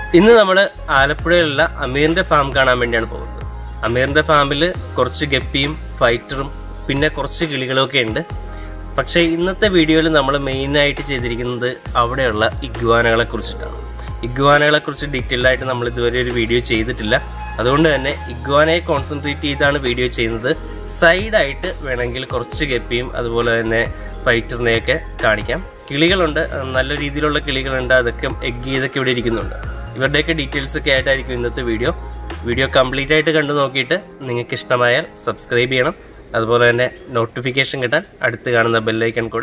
ഇന്ന് നമ്മൾ ആലപ്പുഴയിലുള്ള അമീറിന്റെ ഫാം കാണാൻ വേണ്ടിയാണ് പോകുന്നത് അമീറിന്റെ ഫാമിൽ കുറച്ച് ഗപ്പിയും ഫൈറ്ററും പിന്നെ കുറച്ച് കിളികളൊക്കെ ഉണ്ട് പക്ഷേ ഇന്നത്തെ വീഡിയോയിൽ നമ്മൾ മെയിനായിട്ട് ചെയ്തിരിക്കുന്നത് അവിടെയുള്ള ഇഗ്വാനകളെ കുറിച്ചിട്ടാണ് ഇഗ്വാനകളെ കുറിച്ച് ഡീറ്റെയിൽ ആയിട്ട് നമ്മൾ ഇതുവരെ ഒരു വീഡിയോ ചെയ്തിട്ടില്ല അതുകൊണ്ട് തന്നെ ഇഗ്വാനയെ കോൺസെൻട്രേറ്റ് ചെയ്താണ് വീഡിയോ ചെയ്യുന്നത് സൈഡായിട്ട് വേണമെങ്കിൽ കുറച്ച് ഗപ്പിയും അതുപോലെ തന്നെ ഫൈറ്ററിനെയൊക്കെ കാണിക്കാം കിളികളുണ്ട് നല്ല രീതിയിലുള്ള കിളികളുണ്ട് അതൊക്കെ എഗ് ചെയ്തൊക്കെ ഇവിടെ ഇരിക്കുന്നുണ്ട് ഇവരുടെയൊക്കെ ഡീറ്റെയിൽസ് ഒക്കെ ആയിട്ടായിരിക്കും ഇന്നത്തെ വീഡിയോ വീഡിയോ കംപ്ലീറ്റ് ആയിട്ട് കണ്ടു നോക്കിയിട്ട് നിങ്ങൾക്ക് ഇഷ്ടമായാൽ സബ്സ്ക്രൈബ് ചെയ്യണം അതുപോലെ തന്നെ നോട്ടിഫിക്കേഷൻ കിട്ടാൻ അടുത്ത് കാണുന്ന ബെല്ലൈക്കൺ കൂടെ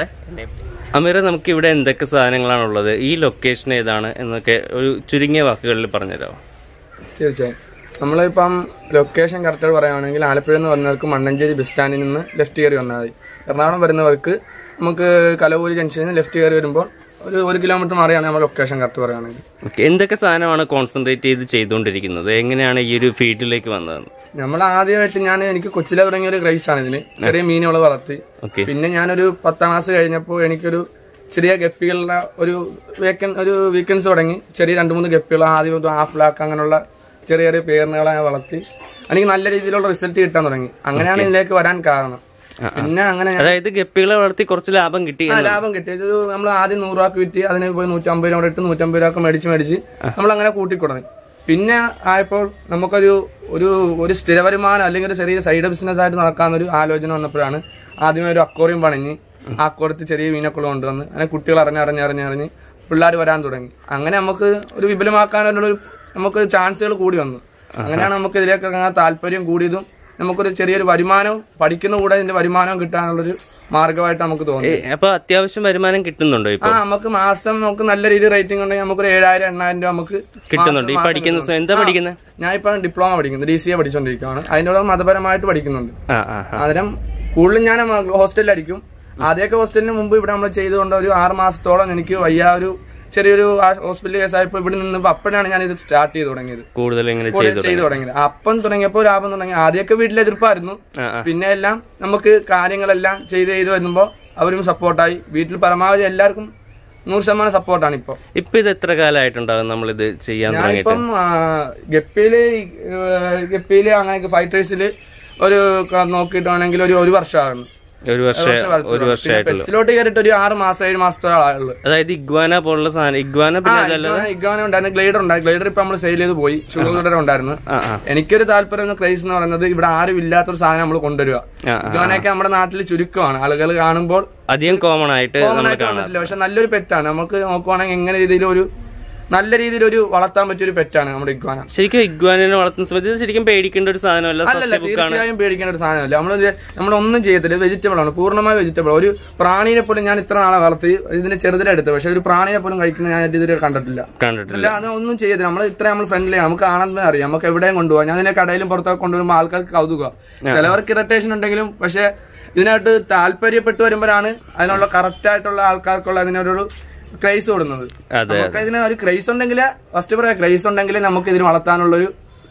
അമീറ നമുക്ക് ഇവിടെ എന്തൊക്കെ സാധനങ്ങളാണുള്ളത് ഈ ലൊക്കേഷൻ ഏതാണ് എന്നൊക്കെ ഒരു ചുരുങ്ങിയ വാക്കുകളിൽ പറഞ്ഞുതരാമോ തീർച്ചയായും നമ്മളിപ്പം ലൊക്കേഷൻ കറക്റ്റ് പറയുകയാണെങ്കിൽ ആലപ്പുഴ എന്ന് പറഞ്ഞവർക്ക് മണ്ണഞ്ചേരി ബസ് സ്റ്റാൻഡിൽ നിന്ന് ലെഫ്റ്റ് കയറി വന്നാൽ മതി എറണാകുളം വരുന്നവർക്ക് നമുക്ക് കലവൂര് ജംഗ്ഷനിൽ നിന്ന് ലെഫ്റ്റ് കയറി വരുമ്പോൾ ഒരു ഒരു കിലോമീറ്റർ മാറിയാണ് നമ്മൾ ലൊക്കേഷൻ കറക്റ്റ് പറയുകയാണെങ്കിൽ ഓക്കെ എന്തൊക്കെ സാധനമാണ് കോൺസെൻട്രേറ്റ് ചെയ്ത് ചെയ്തുകൊണ്ടിരിക്കുന്നത് എങ്ങനെയാണ് ഈ ഒരു ഫീൽഡിലേക്ക് വന്നത് നമ്മൾ ആദ്യമായിട്ട് ഞാൻ എനിക്ക് കൊച്ചിലെ തുടങ്ങിയ ഒരു ക്രൈസ് ആണ് ഇതിന് ചെറിയ മീനുകൾ വളർത്തി ഓക്കെ പിന്നെ ഞാനൊരു പത്താം ക്ലാസ് കഴിഞ്ഞപ്പോൾ എനിക്കൊരു ചെറിയ ഗപ്പികളുടെ ഒരു വേക്കൻ ഒരു വീക്കെൻഡ്സ് തുടങ്ങി ചെറിയ രണ്ട് മൂന്ന് ഗപ്പികൾ ആദ്യം ഒരു ഹാഫ് ലാക്ക് അങ്ങനെയുള്ള ചെറിയ ചെറിയ പേരിനുകളെ ഞാൻ വളർത്തി എനിക്ക് നല്ല രീതിയിലുള്ള റിസൾട്ട് കിട്ടാൻ തുടങ്ങി അങ്ങനെയാണ് ഇതിലേക്ക് വരാൻ കാരണം പിന്നെ അങ്ങനെ ഞാൻ അതായത് ഗപ്പികളെ വളർത്തി കുറച്ച് ലാഭം കിട്ടി ആ, ലാഭം കിട്ടി ഇത് നമ്മൾ ആദ്യം നൂറ് രൂപക്ക് വിറ്റ് അതിന് പോയി നൂറ്റമ്പത് രൂപ ഇട്ട് നൂറ്റമ്പത് രൂപ മേടിച്ച് മേടിച്ച് നമ്മൾ അങ്ങനെ കൂട്ടിക്കൊടുങ്ങി പിന്നെ ആയപ്പോൾ നമുക്കൊരു ഒരു ഒരു സ്ഥിര വരുമാനം അല്ലെങ്കിൽ ഒരു ചെറിയ സൈഡ് ബിസിനസ് ആയിട്ട് നടക്കാന്നൊരു ആലോചന വന്നപ്പോഴാണ് ആദ്യമേ ഒരു അക്വോറിയം പണിഞ്ഞ് ആ അക്വോറിയത്തിൽ ചെറിയ മീനൊക്കെ കൊണ്ടുവന്ന് അങ്ങനെ കുട്ടികൾ അറിഞ്ഞറിഞ്ഞ് അറിഞ്ഞറിഞ്ഞ് പിള്ളേർ വരാൻ തുടങ്ങി അങ്ങനെ നമുക്ക് ഒരു വിപുലമാക്കാനുള്ള ഒരു നമുക്ക് ചാൻസുകൾ കൂടി വന്നു അങ്ങനെയാണ് നമുക്ക് ഇതിലേക്ക് അങ്ങനെ താല്പര്യം കൂടിയതും നമുക്കൊരു ചെറിയൊരു വരുമാനവും പഠിക്കുന്ന കൂടെ ഇതിന്റെ വരുമാനവും കിട്ടാനുള്ളൊരു മാർഗമായിട്ട് നമുക്ക് തോന്നി ഏ, അപ്പൊ അത്യാവശ്യം വരുമാനം കിട്ടുന്നുണ്ടോ ഇപ്പൊ ആ നമുക്ക് മാസം നമുക്ക് നല്ല രീതിയിൽ റേറ്റിംഗ് ഉണ്ടെങ്കിൽ നമുക്ക് ഒരു ഏഴായിരം എണ്ണായിരം രൂപ നമുക്ക് കിട്ടുന്നുണ്ട് ഈ പഠിക്കുന്ന സമയം എന്താ പഠിക്കുന്നത് ഞാൻ ഇപ്പൊ ഡിപ്ലോമ പഠിക്കുന്നത് ഡി സി എ പഠിച്ചുകൊണ്ടിരിക്കുകയാണ് അതിനോട് മതപരമായിട്ട് പഠിക്കുന്നുണ്ട് ആ ആ ആ. അന്നേരം കൂടുതലും ഞാൻ ഹോസ്റ്റലിലായിരിക്കും ആദ്യമൊക്കെ ഹോസ്റ്റലിന് മുമ്പ് ഇവിടെ നമ്മൾ ചെയ്തുകൊണ്ട് ഒരു ആറ് മാസത്തോളം എനിക്ക് വയ്യ ഒരു ചെറിയൊരു ഹോസ്പിറ്റൽ കേസായപ്പോൾ ഇവിടെ നിന്ന് അപ്പോഴാണ് ഞാൻ ഇത് സ്റ്റാർട്ട് ചെയ്ത് തുടങ്ങിയത് കൂടുതൽ ഇങ്ങനെ കൂടുതൽ ചെയ്തു ചെയ്തു തുടങ്ങിയത് അപ്പം തുടങ്ങിയപ്പോൾ ലാഭം തുടങ്ങി ആദ്യമൊക്കെ വീട്ടിൽ എതിർപ്പായിരുന്നു ആ, ആ. പിന്നെ എല്ലാം നമുക്ക് കാര്യങ്ങളെല്ലാം ചെയ്ത് ചെയ്ത് വരുമ്പോൾ അവരും സപ്പോർട്ടായി വീട്ടിൽ പരമാവധി എല്ലാവർക്കും നൂറ് ശതമാനം സപ്പോർട്ടാണ് ഇപ്പൊ ഇപ്പൊ ഇത് എത്ര കാലമായിട്ടുണ്ടാകും നമ്മളിത് ചെയ്യാൻ തുടങ്ങിയിട്ട് ഞാനിപ്പം ആ, ഗപ്പിയില് ഏഹ്, ഗപ്പിയില് അങ്ങനെ ഫൈറ്റേഴ്സില് ഒരു ക- നോക്കിയിട്ടാണെങ്കിൽ ഒരു ഒരു വർഷമാണ് ഒരു വർഷം ഒരു വർഷമായിട്ടുള്ളൂ പെറ്റ്സിലോട്ട് കയറിയിട്ട് ഒരു ആറ് മാസം ഏഴ് മാസത്തോളം ആയുള്ളൂ അതായത് ഇഗ്വാന പോലുള്ള സാധനം ഇഗ്വാന പിന്നെ അതല്ല ഇഗ്വാന ഉണ്ടായിരുന്നു ഗ്ലൈഡർ ഉണ്ടായിരുന്നു ഗ്ലൈഡർ ഇപ്പൊ നമ്മൾ സെയിൽ ചെയ്ത് പോയി ഷുഗർ ഗ്ലൈഡർ ഉണ്ടായിരുന്നു ആ ആ എനിക്കൊരു താല്പര്യം ക്രൈസ് എന്ന് പറയുന്നത് ഇവിടെ ആരും ഇല്ലാത്തൊരു സാധനം നമ്മൾ കൊണ്ടുവരിക ആ, ആ. ഇഗ്വാനൊക്കെ നമ്മുടെ നാട്ടിൽ ചുരുക്കമാണ് ആളുകൾ കാണുമ്പോൾ അധികം കോമൺ ആയിട്ട് common നമ്മൾ ആയിട്ട് കാണാം വന്നിട്ടില്ല പക്ഷെ നല്ലൊരു പെറ്റാണ് നമുക്ക് നോക്കുവാണെങ്കിൽ എങ്ങനെ രീതിയിൽ ഒരു നല്ല രീതിയിൽ ഒരു വളർത്താൻ പറ്റിയ ഒരു പെറ്റാണ് നമ്മുടെ ഇഗ്വാന ശരിക്കും ഇഗ്വാനെ വളർത്തുന്ന സമയത്ത് ഇത് ശരിക്കും പേടിക്കേണ്ട ഒരു സാധനമല്ല അല്ലല്ല സസ്യബുക്കാണ് തീർച്ചയായും പേടിക്കേണ്ട ഒരു സാധനമല്ല നമ്മൾ നമ്മളൊന്നും ചെയ്യത്തില്ല വെജിറ്റബിൾ ആണ് പൂർണ്ണമായ വെജിറ്റബിൾ ഒരു പ്രാണിനെ പോലും ഞാൻ ഇത്ര നാളെ വളർത്തി ഇതിന്റെ ചെറുതിലെടുത്ത് പക്ഷെ ഒരു പ്രാണിനെ പോലും കഴിക്കുന്ന ഞാൻ ഇതുവരെ കണ്ടിട്ടില്ല കണ്ടിട്ടില്ല ഇല്ല അത് ഒന്നും ചെയ്യത്തില്ല നമ്മൾ ഇത്ര നമ്മൾ ഫ്രണ്ട്ലി നമുക്ക് കാണുന്നത് അറിയാം നമുക്ക് എവിടെയും കൊണ്ടുപോകാം ഞാൻ ഇതിനെ കടയിലും പുറത്തൊക്കെ കൊണ്ടുവരുമ്പോൾ ആൾക്കാർക്ക് കൗതുക ചിലവർക്ക് ഇറിറ്റേഷൻ ഉണ്ടെങ്കിലും പക്ഷെ ഇതിനായിട്ട് താല്പര്യപ്പെട്ടു വരുമ്പോഴാണ് അതിനുള്ള കറക്റ്റ് ആയിട്ടുള്ള ആൾക്കാർക്കുള്ള അതിനൊരു ക്രൈസ് കൊടുക്കുന്നത് അതെ നമുക്ക് ഇതിന് ഒരു ക്രൈസ് ഉണ്ടെങ്കിൽ ഫസ്റ്റ് പറയാം ക്രൈസ് ഉണ്ടെങ്കിൽ നമുക്ക് ഇതിന് വളർത്താനുള്ള ഒരു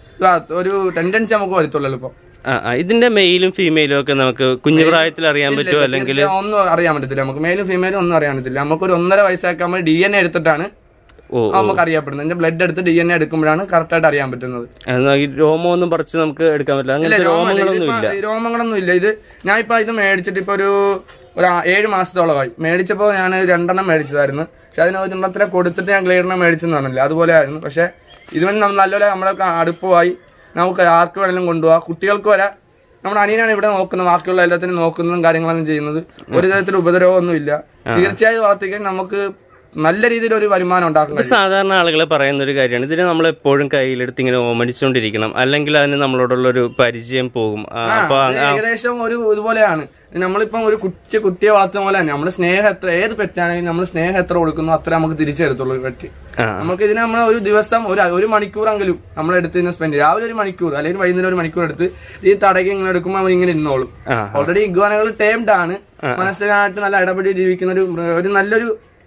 ഒരു ടെൻഡൻസി നമുക്ക് വരുത്തുള്ളൂ ഇപ്പൊ ആ, ആ. ഇതിന്റെ മെയിലും ഫീമെയിലും ഒക്കെ നമുക്ക് കുഞ്ഞു പ്രായത്തിൽ അറിയാൻ പറ്റുമോ അല്ലെങ്കിൽ തീർച്ചയായും ഒന്നും അറിയാൻ പറ്റത്തില്ല നമുക്ക് മെയിലും ഫീമെയിലും ഒന്നും അറിയാൻ പറ്റില്ല നമുക്കൊരു ഒന്നര വയസ്സാക്കി നമ്മൾ ഡി എൻ എ എടുത്തിട്ടാണ് ഓ നമുക്ക് അറിയപ്പെടുന്നത് എന്റെ ബ്ലഡ് എടുത്ത് ഡി എൻ എ എടുക്കുമ്പോഴാണ് കറക്റ്റ് ആയിട്ട് അറിയാൻ പറ്റുന്നത് എന്നാ ഈ രോമം ഒന്നും പറിച്ച് നമുക്ക് എടുക്കാൻ പറ്റില്ല അങ്ങനത്തെ രോമങ്ങളൊന്നും ഇല്ല ഇതിപ്പോ രോമങ്ങളൊന്നും ഇല്ല ഇത് ഞാൻ ഇപ്പൊ ഇത് മേടിച്ചിട്ട് ഇപ്പൊ ഒരു ഒരു ആ- ഏഴ് മാസത്തോളമായി മേടിച്ചപ്പോ ഞാൻ രണ്ടെണ്ണം മേടിച്ചതായിരുന്നു പക്ഷെ അതിന് ഒരെണ്ണത്തിനെ കൊടുത്തിട്ട് ഞാൻ ഗ്ലേഡറിനെ മേടിച്ചെന്ന് പറഞ്ഞില്ല അതുപോലെ ആയിരുന്നു പക്ഷെ ഇതുവരെ നമ്മ- നല്ലപോലെ നമ്മളെ അടുപ്പമായി നമുക്ക് ആർക്ക് വേണമെങ്കിലും കൊണ്ടുപോകാം കുട്ടികൾക്ക് വരെ നമ്മുടെ അനിയനാണ് ഇവിടെ നോക്കുന്നത് ബാക്കിയുള്ള എല്ലാത്തിനും നോക്കുന്നതും കാര്യങ്ങളൊന്നും ചെയ്യുന്നത് ഒരു തരത്തിൽ ഉപദ്രവമൊന്നും ഇല്ല തീർച്ചയായും വളർത്തിക്കാൻ നമുക്ക് നല്ല രീതിയിൽ ഒരു വരുമാനം ഉണ്ടാക്കാൻ ഇത് സാധാരണ ആളുകൾ പറയുന്ന ഒരു കാര്യമാണ് ഇതിനെ നമ്മൾ എപ്പോഴും കയ്യിലെടുത്ത് ഇങ്ങനെ ഓമനിച്ചുകൊണ്ടിരിക്കണം അല്ലെങ്കിൽ അതിന് നമ്മളോടുള്ള ഒരു പരിചയം പോകും ആ, അപ്പൊ ഇത് ഏകദേശം ഒരു ഇതുപോലെയാണ് നമ്മളിപ്പം ഒരു കുട്ടി കുട്ടിയെ വളർത്തുന്ന പോലെ തന്നെ നമ്മുടെ സ്നേഹം എത്ര ഏത് പെറ്റാണെങ്കിലും നമ്മൾ സ്നേഹം എത്ര കൊടുക്കുന്നു അത്ര നമുക്ക് തിരിച്ചു തരത്തുള്ളൂ ഒരു പെറ്റ് ആ. നമുക്ക് ഇതിനെ നമ്മൾ ഒരു ദിവസം ഒരു ഒരു മണിക്കൂറെങ്കിലും നമ്മൾ എടുത്ത് ഇതിനെ സ്പെൻഡ് ചെയ്യും രാവിലെ ഒരു മണിക്കൂർ അല്ലെങ്കിൽ വൈകുന്നേരം ഒരു മണിക്കൂർ എടുത്ത് ഈ തടകി ഇങ്ങനെ എടുക്കുമ്പോൾ അവർ ഇങ്ങനെ ഇരുന്നോളും ആ. ഓൾറെഡി ഇഗ്വാനകൾ ടേംഡ് ആണ് മനസ്സിലായിട്ട് നല്ല ഇടപെടി ജീവിക്കുന്ന ഒരു മൃ- ഒരു നല്ലൊരു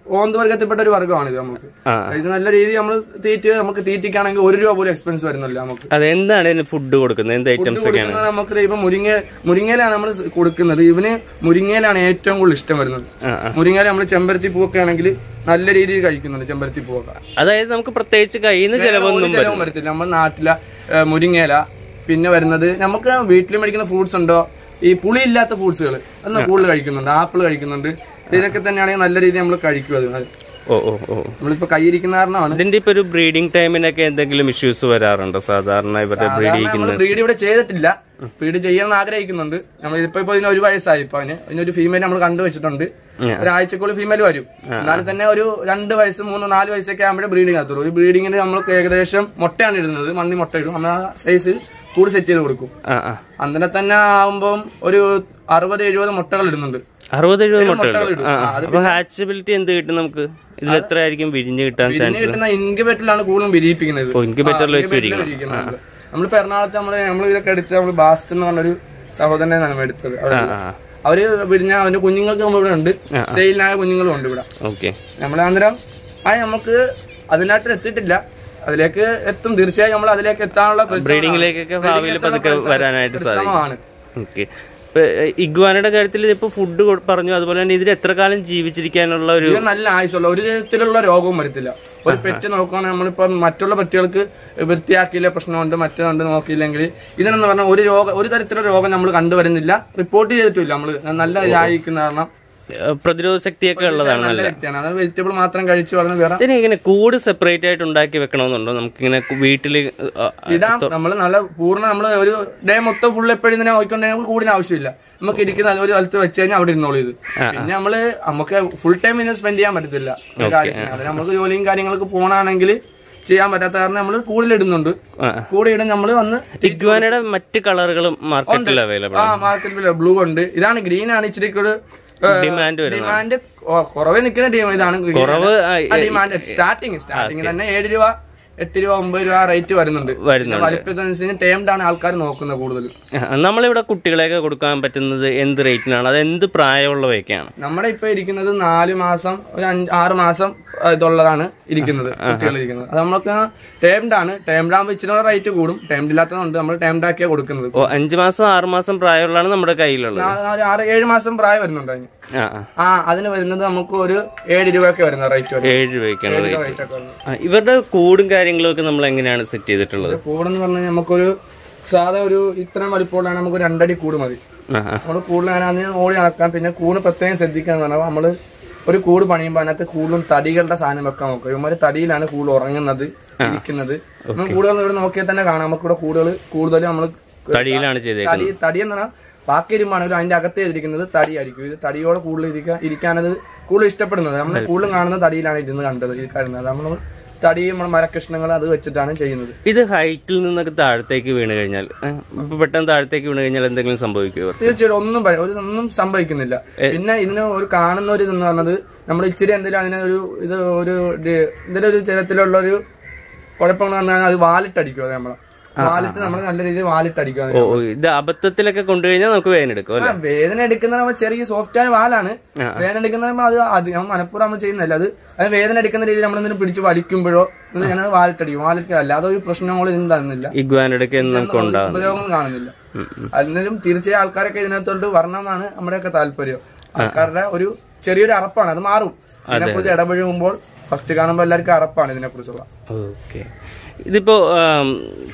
ഓന്ത് വർഗത്തിൽപ്പെട്ട ഒരു വർഗ്ഗമാണ് ഇത് നമുക്ക് ആ ഇത് നല്ല രീതിയിൽ നമ്മൾ തീറ്റ നമുക്ക് തീറ്റിക്കാണെങ്കിൽ ഒരു രൂപ പോലും എക്സ്പെൻസ് വരുന്നില്ല നമുക്ക് അത് എന്താണ് ഇതിന് ഫുഡ് കൊടുക്കുന്നത് എന്ത് ഐറ്റംസ് ഒക്കെയാണ് കൊടുക്കുന്നത് നമുക്ക് ഇപ്പൊ മുരിങ്ങ മുരിങ്ങയിലാണ് നമ്മൾ കൊടുക്കുന്നത് ഇവന് മുരിങ്ങയിലാണ് ഏറ്റവും കൂടുതൽ ഇഷ്ടം വരുന്നത് ആ ആ. മുരിങ്ങയില നമ്മൾ ചെമ്പരത്തി പൂവൊക്കെ ആണെങ്കിൽ നല്ല രീതിയിൽ കഴിക്കുന്നുണ്ട് ചെമ്പരത്തി പൂവൊക്കെ അതായത് നമുക്ക് പ്രത്യേകിച്ച് കയ്യിൽ നിന്ന് ചെലവൊന്നും ഒരു ചെലവും വരത്തില്ല നമ്മുടെ നാട്ടിലെ ഏ, മുരിങ്ങയില പിന്നെ വരുന്നത് നമുക്ക് വീട്ടിൽ മേടിക്കുന്ന ഫ്രൂട്ട്സ് ഉണ്ടോ ഈ പുളി ഇല്ലാത്ത ഫ്രൂട്ട്സുകൾ അന്ന് കൂടുതൽ കഴിക്കുന്നുണ്ട് ആപ്പിൾ കഴിക്കുന്നുണ്ട് ഇതൊക്കെ തന്നെയാണെങ്കിൽ നല്ല രീതിയിൽ നമ്മൾ കഴിക്കും അത് അത് ഓ ഓ ഓ നമ്മളിപ്പോ കൈയിരിക്കുന്ന കാരണമാണ് ഇതിന്റെ ഇപ്പൊ ഒരു ബ്രീഡിംഗ് ടൈമിനൊക്കെ എന്തെങ്കിലും ഇഷ്യൂസ് വരാറുണ്ടോ സാധാരണ ഇവരുടെ ബ്രീഡ് നമ്മൾ ചെയ്യുന്ന ബ്രീഡ് ഇവിടെ ചെയ്തിട്ടില്ല ബ്രീഡ് ചെയ്യാൻ ആഗ്രഹിക്കുന്നുണ്ട് നമ്മൾ ഇപ്പൊ ഇപ്പൊ ഇതിന് ഒരു വയസ്സായി ഇപ്പൊ അതിന് ഇതിനൊരു ഫീമെയിൽ നമ്മൾ കണ്ടുവച്ചിട്ടുണ്ട് ഒരാഴ്ചക്കുള്ളിൽ ഫീമെയിൽ വരും എന്നാലും തന്നെ ഒരു രണ്ട് വയസ്സ് മൂന്ന് നാല് വയസ്സൊക്കെ ആകുമ്പോഴേ ബ്രീഡിംഗ് ആകത്തുള്ളൂ ഒരു ബ്രീഡിങ്ങിന് നമ്മൾക്ക് ഏകദേശം മുട്ടയാണ് ഇടുന്നത് മണ്ണി മുട്ട ഇടും നമ്മൾ ആ സൈസ് കൂട് സെറ്റ് ചെയ്ത് കൊടുക്കും ആ ആ അന്നേരം തന്നെ ആവുമ്പം ഒരു അറുപത് എഴുപത് മുട്ടകൾ ഇടുന്നുണ്ട് അറുപത് എഴുപത് മുട്ടകൾ മുട്ടകൾ ഇടും. ആ ആ, ആ. അപ്പൊ ഹാച്ചബിലിറ്റി എന്ത് കിട്ടും നമുക്ക് ഇതിൽ എത്ര ആയിരിക്കും വിരിഞ്ഞ് കിട്ടാൻ പിന്നെ ചാൻസ് കിട്ടുന്ന ഇൻക്യുബേറ്ററിലാണ് കൂടുതലും വിരിയിപ്പിക്കുന്നത് ഓ, incubator ൽ വെച്ച് വിരിയിക്കുന്നത് നമ്മളിപ്പോ എറണാകുളത്ത് നമ്മള് നമ്മൾ ഇതൊക്കെ എടുത്ത് നമ്മൾ ബാസ്റ്റ് എന്ന് പറഞ്ഞൊരു സഹോദരനെ നമ്മൾ എടുത്തത് അവിടെ ആ ആ അവര് വിരിഞ്ഞ അവന്റെ കുഞ്ഞുങ്ങൾക്ക് നമ്മൾ ഇവിടെ ഉണ്ട് സെയിലിനായ കുഞ്ഞുങ്ങളും ഉണ്ട് ഇവിടെ ഓക്കെ നമ്മൾ അന്നേരം ആ നമുക്ക് അതിനായിട്ട് എത്തിയിട്ടില്ല അതിലേക്ക് എത്തും തീർച്ചയായും നമ്മൾ അതിലേക്ക് എത്താനുള്ള പരിശ്രമമാണ്. ബ്രീഡിങ്ങിലേക്കൊക്കെ ഭാവിയിൽ പതുക്കെ വരാനായിട്ട് സാധിക്കും പരിശ്രമമാണ് ഓക്കെ ഇപ്പൊ ഇഗ്വാനയുടെ കാര്യത്തിൽ ഇപ്പൊ ഫുഡ് പറഞ്ഞു അതുപോലെ തന്നെ ഇതിൽ എത്ര കാലം ജീവിച്ചിരിക്കാനുള്ള ഒരു ഇത് നല്ല ആയുസുള്ള ഒരു തരത്തിലുള്ള രോഗവും വരത്തില്ല ഒരു പെറ്റ് നോക്കുകയാണെങ്കിൽ നമ്മളിപ്പോ മറ്റുള്ള പെറ്റുകൾക്ക് വൃത്തിയാക്കിയില്ല പ്രശ്നമുണ്ട് മറ്റേതുണ്ട് നോക്കിയില്ലെങ്കിൽ ഇതിനെന്ന് പറഞ്ഞാൽ ഒരു രോഗം ഒരു തരത്തിലുള്ള രോഗം നമ്മൾ കണ്ടുവരുന്നില്ല റിപ്പോർട്ട് ചെയ്തിട്ടില്ല നമ്മൾ നല്ല ഇതായിരിക്കുന്ന കാരണം ഏഹ്, പ്രതിരോധ ശക്തിയൊക്കെ ഉള്ളതാണ് നല്ല വ്യക്തിയാണ് അതായത് വെജിറ്റബിൾ മാത്രം കഴിച്ചു പറഞ്ഞ വേറെ ഇതിനെ ഇങ്ങനെ കൂട് സെപ്പറേറ്റ് ആയിട്ട് ഉണ്ടാക്കി വെക്കണമെന്നുണ്ടോ നമുക്കിങ്ങനെ കു- വീട്ടില് ആ, ഇടാം നമ്മൾ നല്ല പൂർണ്ണ നമ്മൾ ഒരു ഡേ മൊത്തം ഫുൾ എപ്പോഴും ഇതിനെ നോക്കിക്കൊണ്ടെങ്കിൽ കൂടിന് ആവശ്യമില്ല നമുക്ക് ഇരിക്കുന്ന ഒരു സ്ഥലത്ത് വെച്ച് കഴിഞ്ഞാൽ അവിടെ ഇരുന്നോളൂ ഇത് പിന്നെ നമ്മള് നമുക്ക് ഫുൾ ടൈം ഇതിനെ സ്പെൻഡ് ചെയ്യാൻ പറ്റത്തില്ല ഒരു കാര്യത്തിന് അതിന് നമുക്ക് ജോലിയും കാര്യങ്ങൾക്ക് പോകണമെങ്കിൽ ചെയ്യാൻ പറ്റാത്ത കാരണം നമ്മൾ കൂടുതലിടുന്നുണ്ട് ആ. കൂടെ ഇടും നമ്മൾ വന്ന് ഇഗ്വാനയുടെ മറ്റ് കളറുകളും മാർക്കറ്റിൽ അവൈലബിൾ ആ മാർക്കറ്റിൽ ബ്ലൂ ഉണ്ട് ഇതാണ് ഗ്രീൻ ആണ് ഇച്ചിരി കൂടെ ഡിമാൻഡ് വരുന്നത് ഡിമാൻഡ് കുറവേ നിൽക്കുന്ന ടീം ഇതാണ് green. കുറവ് ആ, ആ ഡിമാൻഡ് സ്റ്റാർട്ടിങ് സ്റ്റാർട്ടിങ് തന്നെ ഏഴ് രൂപ എട്ട് രൂപ ഒമ്പത് രൂപ റേറ്റ് വരുന്നുണ്ട് വരുന്നുണ്ട്. വലിപ്പത്തിനനുസരിച്ച് ടേംഡ് ആണ് ആൾക്കാർ നോക്കുന്നത് കൂടുതൽ ആ, നമ്മളിവിടെ കുട്ടികളെയൊക്കെ കൊടുക്കാൻ പറ്റുന്നത് എന്ത് റേറ്റിനാണ് അത് എന്ത് പ്രായമുള്ളവയൊക്കെയാണ് നമ്മുടെ ഇപ്പൊ ഇരിക്കുന്നത് നാല് മാസം ഒരു അഞ്ച് ആറ് മാസം ആ, ഇതുള്ളതാണ് ഇരിക്കുന്നത് കുട്ടികൾ ഇരിക്കുന്നത് അത് നമ്മൾക്ക് ടേംഡ് ആണ് ടേംഡ് ആകുമ്പോൾ ഇച്ചിരി റേറ്റ് കൂടും ടേംഡ് ഇല്ലാത്തതുകൊണ്ട് നമ്മൾ ടേംഡ് ആക്കിയാണ് കൊടുക്കുന്നത് ഓ അഞ്ചു മാസം ആറ് മാസം പ്രായമുള്ളതാണ് നമ്മുടെ കയ്യിലുള്ളത് ആ, ഒരു ആറ് ഏഴ് മാസം പ്രായം വരുന്നുണ്ട് അതിന് ആ ആ ആ അതിന് വരുന്നത് നമുക്ക് ഒരു ഏഴ് രൂപയൊക്കെ വരുന്ന റേറ്റ് വരും ഏഴ് രൂപയ്ക്കാണ് റേറ്റ് റേറ്റ് ഒക്കെ വരുന്നത് ആ, ഇവരുടെ കൂടും കാര്യങ്ങളും ഒക്കെ നമ്മൾ എങ്ങനെയാണ് സെറ്റ് ചെയ്തിട്ടുള്ളത് കൂടെന്ന് പറഞ്ഞാൽ നമുക്കൊരു സാധാ ഒരു ഇത്രയും വലിപ്പമുള്ളതാണ് നമുക്ക് രണ്ടടി കൂട് മതി ആ ആ നമ്മൾ കൂടുതൽ അങ്ങനെ അതിന് ഓടി നടക്കാം പിന്നെ കൂട് പ്രത്യേകം ശ്രദ്ധിക്കാൻ പറഞ്ഞാൽ നമ്മള് ഒരു കൂട് പണിയുമ്പോൾ അതിനകത്ത് കൂടുതലും തടികളുടെ സാധനം വെക്കാൻ നോക്കുക ഇവന്മാര് തടിയിലാണ് കൂടുതൽ ഉറങ്ങുന്നത് ഇരിക്കുന്നത് നമ്മൾ കൂടുതൽ ഇവിടെ നോക്കിയാൽ തന്നെ കാണാം നമുക്ക് ഇവിടെ കൂടുതൽ കൂടുതൽ നമ്മൾ തടിയിലാണ് ചെയ്തേക്കുന്നത് തടി തടി എന്ന് പറഞ്ഞാൽ ബാക്കി ഇരുമ്പാണ് അതിന്റെ അകത്ത് ചെയ്തിരിക്കുന്നത് തടിയായിരിക്കും ഇത് തടിയോടെ കൂടുതൽ ഇരിക്കാൻ ഇരിക്കാനത് കൂടുതൽ ഇഷ്ടപ്പെടുന്നത് നമ്മൾ കൂടുതലും കാണുന്ന തടിയിലാണ് ഇരുന്ന് കണ്ടത് ഈ കാണുന്നത് നമ്മൾ തടിയും നമ്മുടെ മരകഷ്ണങ്ങൾ അത് വെച്ചിട്ടാണ് ചെയ്യുന്നത് ഇത് ഹൈറ്റിൽ നിന്നൊക്കെ താഴത്തേക്ക് വീണ് കഴിഞ്ഞാൽ ഏ, ഇപ്പൊ പെട്ടെന്ന് താഴത്തേക്ക് വീണ് കഴിഞ്ഞാൽ എന്തെങ്കിലും സംഭവിക്കുമോ ഇവർക്ക്? തീർച്ചയായിട്ടും ഒന്നും പ- ഒരു ഒന്നും സംഭവിക്കുന്നില്ല പിന്നെ ഇതിന് ഒരു കാണുന്ന ഒരു ഇതെന്ന് പറഞ്ഞത് നമ്മൾ ഇച്ചിരി എന്തെങ്കിലും അതിനെ ഒരു ഇത് ഒരു ഡി- ഇതിന്റെ ഒരു തരത്തിലുള്ള ഒരു കുഴപ്പങ്ങൾ വന്നാൽ അത് വാലിട്ടടിക്കും അത് നമ്മളെ വാലിട്ട് നമ്മൾ നല്ല രീതിയിൽ വാലിട്ടടിക്കും അതിനെ. ഓ ഓ, ഇത് അബദ്ധത്തിലൊക്കെ കൊണ്ടുകഴിഞ്ഞാൽ നമുക്ക് വേദന എടുക്കും അല്ലെ ആ, വേദന എടുക്കുന്ന നമ്മൾ ചെറിയ സോഫ്റ്റ് ആയ വാലാണ് വേദന എടുക്കുന്ന പറയുമ്പോ അത് അത് നമ്മൾ മനഃപൂർവ്വം നമ്മൾ ചെയ്യുന്നില്ല അത് അത് വേദന എടുക്കുന്ന രീതിയിൽ നമ്മൾ എന്തിനും പിടിച്ച് വലിക്കുമ്പോഴോ ഇത് ഞാൻ വാലിട്ടടിക്കും വാലിട്ട് അല്ലാതെ ഒരു പ്രശ്നങ്ങളും ഇതിന് തന്നില്ല ഇഗ്വാനിടയ്ക്ക് നമുക്ക് ഉണ്ടാകും ഉപയോഗം കാണുന്നില്ല അതിനും തീർച്ചയായും ആൾക്കാരൊക്കെ ഇതിനകത്തോട്ട് വരണമെന്നാണ് നമ്മുടെയൊക്കെ താല്പര്യം ആൾക്കാരുടെ ഒരു ചെറിയൊരു അറപ്പാണ് അത് മാറും ഇതിനെക്കുറിച്ച് ഇടപഴകുമ്പോൾ ഫസ്റ്റ് കാണുമ്പോൾ എല്ലാവർക്കും അറപ്പാണ് ഇതിനെക്കുറിച്ചുള്ള ഓക്കെ ഇതിപ്പോ ആം,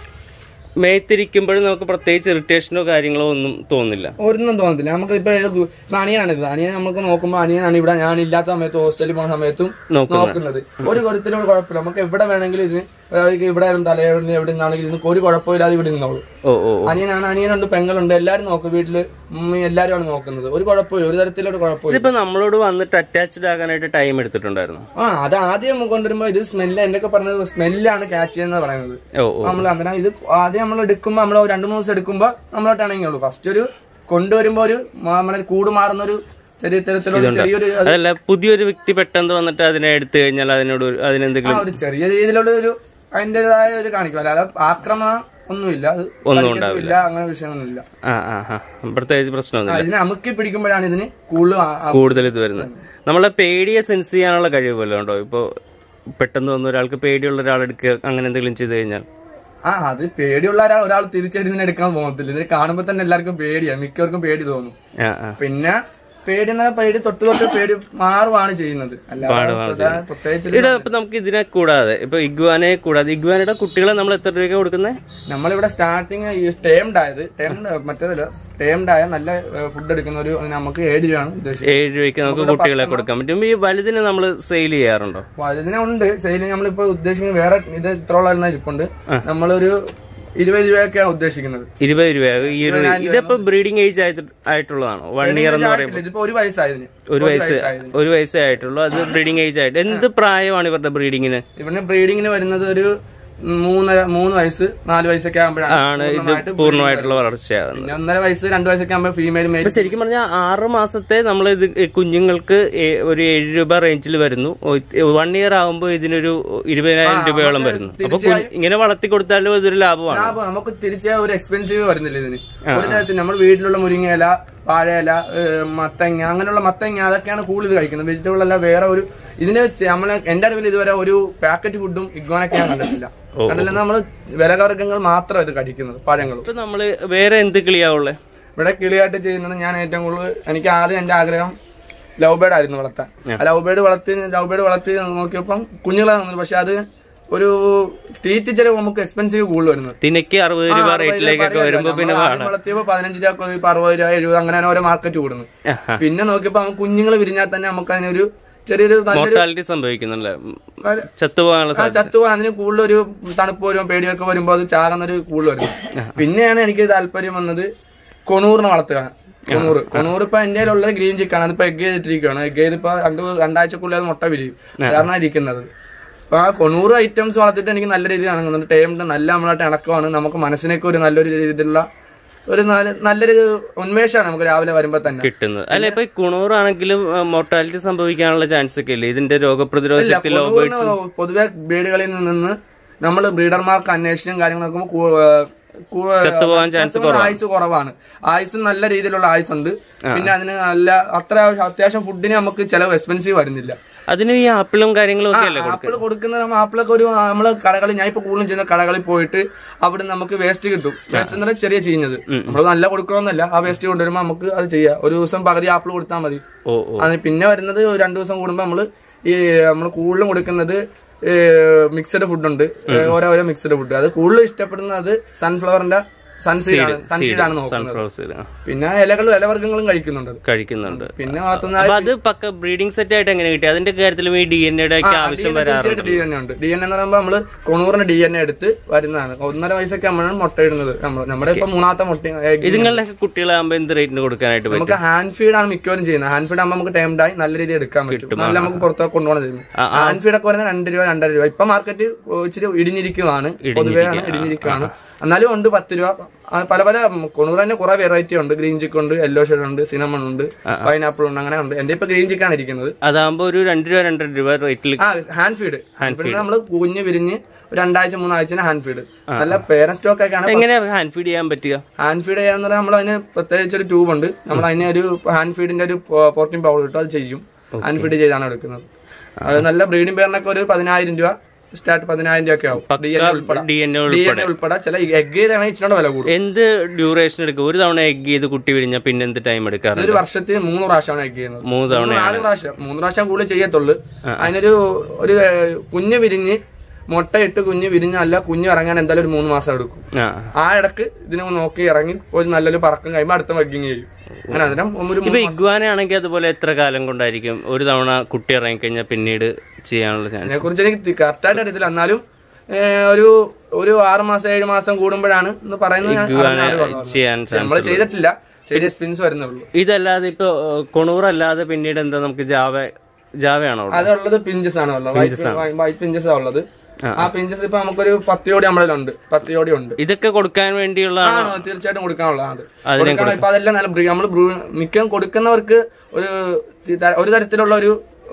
മേത്തിരിക്കുമ്പോഴും നമുക്ക് പ്രത്യേകിച്ച് ഇറിറ്റേഷനോ കാര്യങ്ങളോ ഒന്നും തോന്നില്ല ഒന്നും തോന്നത്തില്ല നമുക്ക് ഇപ്പൊ ഇപ്പൊ അനിയനാണിത് അനിയനെ നമുക്ക് നോക്കുമ്പോൾ അനിയനാണ് ഇവിടെ ഞാൻ ഇല്ലാത്ത സമയത്ത് ഹോസ്റ്റലിൽ പോകുന്ന സമയത്തും നോക്കുന്നത്. നോക്കുന്നത് ഒരു കുഴത്തിലും ഒരു കുഴപ്പമില്ല നമുക്ക് എവിടെ വേണമെങ്കിലും ഇതിന് അതായത് ഇവിടെ ആയാലും തലയോട് എവിടെ നിന്നാണെങ്കിലും ഇതിന് ഒരു കുഴപ്പമില്ലാതെ ഇവിടെ നിന്നോളൂ ഓ ഓ ഓ. അനിയനാണ് അനിയനുണ്ട് പെങ്ങളുണ്ട് എല്ലാരും നോക്കും വീട്ടില് ഉമ്മ എല്ലാരും ആണ് നോക്കുന്നത് ഒരു കുഴപ്പമില്ല ഒരു തരത്തിലൊരു കുഴപ്പമില്ല ഇതിപ്പോ നമ്മളോട് വന്നിട്ട് അറ്റാച്ച്ഡ് ആകാനായിട്ട് ടൈം എടുത്തിട്ടുണ്ടായിരുന്നു ആ അത് ആദ്യം കൊണ്ടുവരുമ്പോ ഇത് സ്മെല്ല് എന്തൊക്കെ പറഞ്ഞത് സ്മെല്ലാണ് ക്യാച്ച് ചെയ്യുന്ന പറയുന്നത് ഓ ഓ നമ്മൾ അന്നേരം ഇത് ആദ്യം നമ്മൾ എടുക്കുമ്പോ നമ്മൾ രണ്ടു മൂന്ന് ദിവസം എടുക്കുമ്പോ നമ്മളോട്ട് ഇണങ്ങിയുള്ളൂ ഫസ്റ്റ് ഒരു കൊണ്ടുവരുമ്പോ ഒരു മാ- നമ്മളെ കൂട് മാറുന്ന ഒരു ചെറിയ തരത്തിലുള്ള ചെറിയൊരു അത് അതല്ല പുതിയൊരു വ്യക്തി പെട്ടെന്ന് വന്നിട്ട് അതിനെ എടുത്തു കഴിഞ്ഞാൽ അതിനോട് ഒരു- ആ അതിനെന്തെങ്കിലും ഒരു ചെറിയ രീതിയിലുള്ള ഒരു അതിന്റേതായ ഒരു കാണിക്കും അല്ലാതെ ആക്രമണം ഒന്നുമില്ല അത് കടിക്കത്തുമില്ല അങ്ങനെ വിഷയമൊന്നുമില്ല ആ ആ ആ പ്രത്യേകിച്ച് പ്രശ്നമൊന്നുമില്ല ആ, ഇതിനെ അമുക്കി പിടിക്കുമ്പോഴാണ് ഇതിന് കൂടുതൽ ആ- ആ- കൂടുതൽ ഇത് വരുന്നത് നമ്മളെ പേടിയെ സെൻസ് ചെയ്യാനുള്ള കഴിവ് വല്ലതും ഉണ്ടോ ഇപ്പൊ പെട്ടെന്ന് വന്ന ഒരാൾക്ക് പേടിയുള്ള ഒരാളെടുക്കുക അങ്ങനെ എന്തെങ്കിലും ചെയ്തു കഴിഞ്ഞാൽ ആ അത് പേടിയുള്ള ഒരാൾ ഒരാൾ തിരിച്ചടി ഇതിനെ എടുക്കാൻ പോകത്തില്ല ഇതിനെ കാണുമ്പോ തന്നെ എല്ലാവർക്കും പേടിയാ മിക്കവർക്കും പേടി തോന്നും ആ ആ പിന്നെ പേടി എന്ന പേടി തൊട്ട് തൊട്ട് പേടി മാറുവാണ് ചെയ്യുന്നത് അല്ലാതെ പ്രധാന- പ്രത്യേകിച്ച് ഇവിടെ ഇപ്പൊ നമുക്ക് ഇതിനെ കൂടാതെ ഇപ്പൊ ഇഗ്വാനെ കൂടാതെ ഇഗ്വാനയുടെ കുട്ടികളെ നമ്മൾ എത്ര രൂപയ്ക്ക് കൊടുക്കുന്നത് നമ്മളിവിടെ സ്റ്റാർട്ടിങ് ഈ ടേംഡ് ആയത് ടേംഡ് മറ്റേതല്ല ടേംഡ് ആയ നല്ല ഫുഡ് എടുക്കുന്ന ഒരു അതിന് നമുക്ക് ഏഴ് രൂപയാണ് ഉദ്ദേശിച്ചത് ഏഴ് രൂപയ്ക്ക് നമുക്ക് കുട്ടികളെ കൊടുക്കാൻ പറ്റും ഈ വലുതിനെ നമ്മൾ സെയിൽ ചെയ്യാറുണ്ടോ അപ്പൊ അതിനെ ഉണ്ട് സെയിലിന് നമ്മളിപ്പോ ഉദ്ദേശിക്കുന്നത് വേറെ ഇത് ഇത്ര ഉള്ള ഇരിപ്പുണ്ട് നമ്മളൊരു ഇരുപത് രൂപയൊക്കെയാണ് ഉദ്ദേശിക്കുന്നത് ഇരുപത് രൂപ ഈ ഒരു ഇതിപ്പോ ബ്രീഡിംഗ് ഏജ് ആയിട്ടുള്ളതാണോ വൺ ഇയർ എന്ന് പറയുമ്പോൾ ഇതിപ്പോ ഒരു വയസ്സായതിന് ഒരു വയസ്സ് ഒരു വയസ്സേ ആയിട്ടുള്ളൂ അത് ബ്രീഡിംഗ് ഏജ് ആയിട്ട് എന്ത് പ്രായമാണ് ഇവരുടെ ബ്രീഡിങ്ങിന് ഇവിടെ ബ്രീഡിങ്ങിന് വരുന്നത് ഒരു മൂന്നര മൂന്ന് വയസ്സ് നാല് വയസ്സൊക്കെ ആകുമ്പോഴാണ് ആണ് ഇത് പൂർണ്ണമായിട്ട് പൂർണ്ണമായിട്ടുള്ള വളർച്ചയാകുന്നത് പിന്നെ ഒന്നര വയസ്സ് രണ്ട് വയസ്സൊക്കെ ആകുമ്പോൾ ഫീമെയിൽ മെയിൽ ഇപ്പൊ ശരിക്കും പറഞ്ഞാൽ ആറ് മാസത്തെ നമ്മൾ ഇത് കുഞ്ഞുങ്ങൾക്ക് ഏ- ഒരു ഏഴ് രൂപ റേഞ്ചിൽ വരുന്നു വൺ ഇയർ ആകുമ്പോൾ ഇതിനൊരു ഇരുപതിനായിരം രൂപയോളം വരുന്നു അപ്പൊ കുഞ്ഞ് ഇങ്ങനെ വളർത്തി കൊടുത്താലും ഇതൊരു ലാഭമാണ് ലാഭം നമുക്ക് തിരിച്ച് ഒരു എക്സ്പെൻസീവ് വരുന്നില്ല ഇതിന് ഒരു തരത്തിൽ നമ്മുടെ വീട്ടിലുള്ള മുരിങ്ങയില വാഴയില ഏഹ്, മത്തങ്ങ അങ്ങനെയുള്ള മത്തങ്ങ അതൊക്കെയാണ് കൂടുതൽ കഴിക്കുന്നത് വെജിറ്റബിൾ അല്ല വേറെ ഒരു ഇതിന് നമ്മളെ എന്റെ അറിവിൽ ഇതുവരെ ഒരു പാക്കറ്റ് ഫുഡും ഇഗ്വാനൊക്കെ ഞാൻ കണ്ടിട്ടില്ല കണ്ടില്ല നമ്മൾ വിലകവർഗ്ഗങ്ങൾ മാത്രം ഇത് കഴിക്കുന്നത് പഴങ്ങളും ഇപ്പൊ നമ്മള് വേറെ എന്ത് കിളിയാവുള്ളേ ഇവിടെ കിളിയായിട്ട് ചെയ്യുന്നത് ഞാൻ ഏറ്റവും കൂടുതൽ എനിക്ക് ആദ്യം എന്റെ ആഗ്രഹം ലവ് ബേർഡ് ആയിരുന്നു വളർത്താൻ ആ ലവ് ബേർഡ് വളർത്തി ലവ് ബേർഡ് വളർത്തി നോക്കിയപ്പം കുഞ്ഞുങ്ങളാണ് വന്നത് പക്ഷെ അത് ഒരു തീറ്റ ചെലവ് നമുക്ക് എക്സ്പെൻസീവ് കൂടുതൽ വരുന്നത് തിനക്ക് അറുപത് രൂപ റേറ്റിലേക്കൊക്കെ വരുമ്പോ പിന്നെ ആദ്യം വളർത്തിയപ്പോ പതിനഞ്ച് രൂപ ഇപ്പൊ അറുപത് രൂപ എഴുപത് അങ്ങനെ ഓരോ മാർക്കറ്റ് കൂടുന്നു ആഹാ. പിന്നെ നോക്കിയപ്പോ കുഞ്ഞുങ്ങൾ വിരിഞ്ഞാൽ തന്നെ നമുക്ക് അതിനൊരു ചെറിയൊരു നല്ലൊരു മോർട്ടാലിറ്റി സംഭവിക്കുന്നുണ്ടല്ലേ ചത്തുപോകാനുള്ള ആ ചത്തുപോകാൻ അതിന് കൂടുതൽ ഒരു തണുപ്പ് വരുമ്പോൾ പേടിയൊക്കെ വരുമ്പോൾ അത് ചാകുന്നൊരു കൂടുതൽ വരും പിന്നെയാണ് എനിക്ക് താല്പര്യം വന്നത് കൊണൂറിനെ വളർത്തുക കൊണൂറ് കൊണൂർ ഇപ്പൊ എന്റെ ഉള്ളത് ഗ്രീൻ ചിക്കാണ് അതിപ്പോ എഗ് ചെയ്തിട്ടിരിക്കുകയാണ് എഗ് ചെയ്തിപ്പോ രണ്ട് രണ്ടാഴ്ചക്കുള്ളിൽ അത് മുട്ട വിരിയും കാരണം ഇരിക്കുന്നത് അപ്പൊ ആ കൊണൂറ് ഐറ്റംസ് വളർത്തിട്ട് എനിക്ക് നല്ല രീതിയിൽ ഇണങ്ങുന്നുണ്ട് ടൈമിന്റെ നല്ല നമ്മളായിട്ട് ഇണക്കമാണ് നമുക്ക് മനസ്സിനൊക്കെ ഒരു നല്ലൊരു രീതിയിലുള്ള ഒരു നല്ല നല്ലൊരു ഉന്മേഷമാണ് നമുക്ക് രാവിലെ വരുമ്പോ തന്നെ കിട്ടുന്നത് അല്ല ഇപ്പൊ കുണൂറാണെങ്കിലും മോർട്ടാലിറ്റി സംഭവിക്കാനുള്ള ചാൻസ് ഒക്കെ ഇല്ലേ ഇതിന്റെ രോഗപ്രതിരോധ ശക്തി ലോ കൊണൂറിന് പൊതുവെ ബ്രീഡുകളിൽ നിന്ന് നമ്മൾ ബ്രീഡർമാർക്ക് അന്വേഷണം കാര്യങ്ങൾ നോക്കുമ്പോൾ ചത്തുപോകാൻ ചാൻസ് ആയുസ് കുറവാണ് ആയുസ് നല്ല രീതിയിലുള്ള ആയുസ് ഉണ്ട് പിന്നെ അതിന് നല്ല അത്ര അത്യാവശ്യം ഫുഡിന് നമുക്ക് ചിലവ് എക്സ്പെൻസീവ് വരുന്നില്ല അതിന് ഈ ആപ്പിളും കാര്യങ്ങളും ഒക്കെ അല്ലേ ആപ്പിൾ കൊടുക്കുന്ന നമ്മ- ആപ്പിളൊക്കെ ഒരു നമ്മള് കടകളിൽ ഞാൻ ഇപ്പൊ കൂടുതലും ചെയ്യുന്ന കടകളിൽ പോയിട്ട് അവിടെ നമുക്ക് വേസ്റ്റ് കിട്ടും വേസ്റ്റ് എന്ന് പറഞ്ഞാൽ ചെറിയ ചെയ്യുന്നത് നമ്മൾ നല്ല കൊടുക്കണമെന്നല്ല ആ വേസ്റ്റ് കൊണ്ടുവരുമ്പോൾ നമുക്ക് അത് ചെയ്യാം ഒരു ദിവസം പകുതി ആപ്പിൾ കൊടുത്താൽ മതി ഓ ഓ അത് പിന്നെ വരുന്നത് ഒരു രണ്ടു ദിവസം കൂടുമ്പോ നമ്മള് ഈ നമ്മൾ കൂടുതലും കൊടുക്കുന്നത് മിക്സഡ് ഫുഡ് ഉണ്ട് ഓരോ ഓരോ മിക്സഡ് ഫുഡ് അത് കൂടുതലും ഇഷ്ടപ്പെടുന്നത് സൺഫ്ലവറിന്റെ സൺസീഡ് ആണ് സൺസീഡ് ആണ് നോക്കുന്നത് സൺഫ്ലവർ സീഡ് പിന്നെ ഇലകളും ഇലവർഗ്ഗങ്ങളും കഴിക്കുന്നുണ്ട് അത്. കഴിക്കുന്നുണ്ട് പിന്നെ വളർത്തുന്ന അപ്പൊ അത് പക്ക ബ്രീഡിംഗ് സെറ്റ് ആയിട്ട് എങ്ങനെ കിട്ടി അതിന്റെ കാര്യത്തിലും ഈ ഡി എൻ എയുടെ ഒക്കെ ആവശ്യം വരാറുണ്ട് ഡി എൻ എ ഉണ്ട് ഡി എൻ എന്ന് പറയുമ്പോൾ നമ്മള് കൊണൂറിന് ഡി എൻ എ എടുത്ത് വരുന്നതാണ് ഒന്നര വയസ്സൊക്കെ നമ്മളാണ് മുട്ടയിടുന്നത് നമ്മൾ നമ്മുടെ ഇപ്പൊ മൂന്നാമത്തെ മുട്ട egg ഇതുങ്ങളിലൊക്കെ കുട്ടികളാകുമ്പോ എന്ത് റേറ്റിന് കൊടുക്കാനായിട്ട് പറ്റും നമുക്ക് ഹാൻഡ് ഫീഡ് ആണ് മിക്കവാറും ചെയ്യുന്നത് ഹാൻഡ് ഫീഡ് ആകുമ്പോൾ നമുക്ക് ടൈംഡ് ആയി നല്ല രീതിയിൽ എടുക്കാൻ പറ്റും നല്ല നമുക്ക് പുറത്തൊക്കെ കൊണ്ടുപോകണം ചെയ്യുന്നത് ഹാൻഡ് ഫീഡ് ഒക്കെ വരുന്നത് രണ്ട് രൂപ രണ്ടര രൂപ ഇപ്പൊ മാർക്കറ്റ് ഇച്ചിരി ഇടിഞ്ഞിരിക്കുവാണ് പൊതുവെ ആണ് ഇടിഞ്ഞിരിക്കുവാണ് എന്നാലും ഉണ്ട് പത്ത് രൂപ ആ, പല പല കൊണൂർ തന്നെ കുറെ വെറൈറ്റി ഉണ്ട് ഗ്രീൻ ചിക്ക് ഉണ്ട് യെല്ലോ ഷെഡ് ഉണ്ട് സിനമൺ ഉണ്ട് പൈനാപ്പിൾ ഉണ്ട് അങ്ങനെ ഉണ്ട് എന്റെ ഇപ്പൊ ഗ്രീൻ ചിക്കാണ് ഇരിക്കുന്നത് അതാകുമ്പോ ഒരു രണ്ട് രൂപ രണ്ടര രൂപ റേറ്റിൽ ആ ഹാൻഡ് ഫീഡ് ഹാൻഡ് നമ്മള് കുഞ്ഞ് വിരിഞ്ഞ് ഒരു രണ്ടാഴ്ച മൂന്നാഴ്ച ഹാൻഡ് ഫീഡ് നല്ല പേരന്റ് സ്റ്റോക്ക് ഒക്കെയാണ് എങ്ങനെയാ ഹാൻഡ് ഫീഡ് ചെയ്യാൻ പറ്റുക ഹാൻഡ് ഫീഡ് ചെയ്യാന്ന് പറഞ്ഞാൽ നമ്മൾ അതിന് പ്രത്യേകിച്ച് ഒരു ട്യൂബ് ഉണ്ട് നമ്മൾ അതിന് ഒരു ഹാൻഡ് ഫീഡിന്റെ ഒരു പോർട്ടിംഗ് പൗഡർ ഇട്ട് അത് ചെയ്യും ഹാൻഡ് ഫീഡ് ചെയ്താണ് എടുക്കുന്നത് അത് നല്ല ബ്രീഡിംഗ് പേരിനൊക്കെ ഒരു പതിനായിരം രൂപ സ്റ്റാർട്ട് പതിനായിരം രൂപ ഒക്കെ ആവും ഡി എൻ ഉൾപ്പെടെ D N A D N ഉൾപ്പെടെ ചില എഗ് ചെയ്താണെങ്കിൽ ഇച്ചിരി വില കൂടും എന്ത് ഡ്യൂറേഷൻ എടുക്കും ഒരു തവണ എഗ് ചെയ്ത് കുട്ടി വിരിഞ്ഞ പിന്നെ എന്ത് ടൈം എടുക്കാറുണ്ട് ഒരു വർഷത്തിൽ മൂന്ന് പ്രാവശ്യമാണ് എഗ് ചെയ്യുന്നത് മൂന്ന് തവണ മൂന്ന് നാല് പ്രാവശ്യം മൂന്ന് പ്രാവശ്യം കൂടുതൽ ചെയ്യത്തുള്ളൂ അതിനൊരു ഒരു ഏഹ്, കുഞ്ഞ് വിരിഞ്ഞ് മുട്ടയിട്ട് കുഞ്ഞ് വിരിഞ്ഞല്ല കുഞ്ഞ് ഇറങ്ങാൻ എന്തായാലും ഒരു മൂന്ന് മാസം എടുക്കും ആ ആ ഇടക്ക് ഇതിനെ നോക്കി ഇറങ്ങി ഒരു നല്ലൊരു പറക്കം കഴിയുമ്പോൾ അടുത്ത വഗ്ഗിങ് ചെയ്യും അങ്ങനെ അതിനെ ഒരു ഇപ്പൊ ഇഗ്വാന ആണെങ്കിൽ അതുപോലെ എത്ര കാലം കൊണ്ടായിരിക്കും ഒരു തവണ കുട്ടി ഇറങ്ങിക്കഴിഞ്ഞാൽ പിന്നീട് ചെയ്യാനുള്ള ചാൻസ് അതിനെ കുറിച്ച് എനിക്ക് കറക്റ്റായിട്ട് അറിയത്തില്ല എന്നാലും ഏഹ്, ഒരു ഒരു ആറ് മാസം ഏഴ് മാസം കൂടുമ്പോഴാണ് എന്ന് പറയുന്നത് ഞാൻ ഇഗ്വാന അറിഞ്ഞാണ് പറഞ്ഞത്. ചെയ്യാൻ നമ്മൾ ചാൻസ് ചെയ്തിട്ടില്ല ചെറിയ സ്പിൻസ് വരുന്നുള്ളൂ ഇതല്ലാതെ ഇപ്പൊ കൊണൂറല്ലാതെ പിന്നീട് എന്താ നമുക്ക് ജാവ ജാവയാണോ ഉള്ളത്? അതുള്ളത് പിഞ്ചസ് ആണ് ഉള്ളത് വൈറ്റ് പിഞ്ചസ് ആണ് ഉള്ളത് ആ പിഞ്ചസ് ഇപ്പൊ നമുക്കൊരു പത്ത് ജോഡി നമ്മളിലുണ്ട് പത്ത് ജോഡി ഉണ്ട് ഇതൊക്കെ കൊടുക്കാൻ വേണ്ടിയുള്ള ആണോ തീർച്ചയായിട്ടും കൊടുക്കാനുള്ളതാണ് കൊടുക്കണം ഇപ്പൊ അതെല്ലാം നല്ല നമ്മൾ മിക്കം കൊടുക്കുന്നവർക്ക് ഒരു തി- ഒരു തരത്തിലുള്ള ഒരു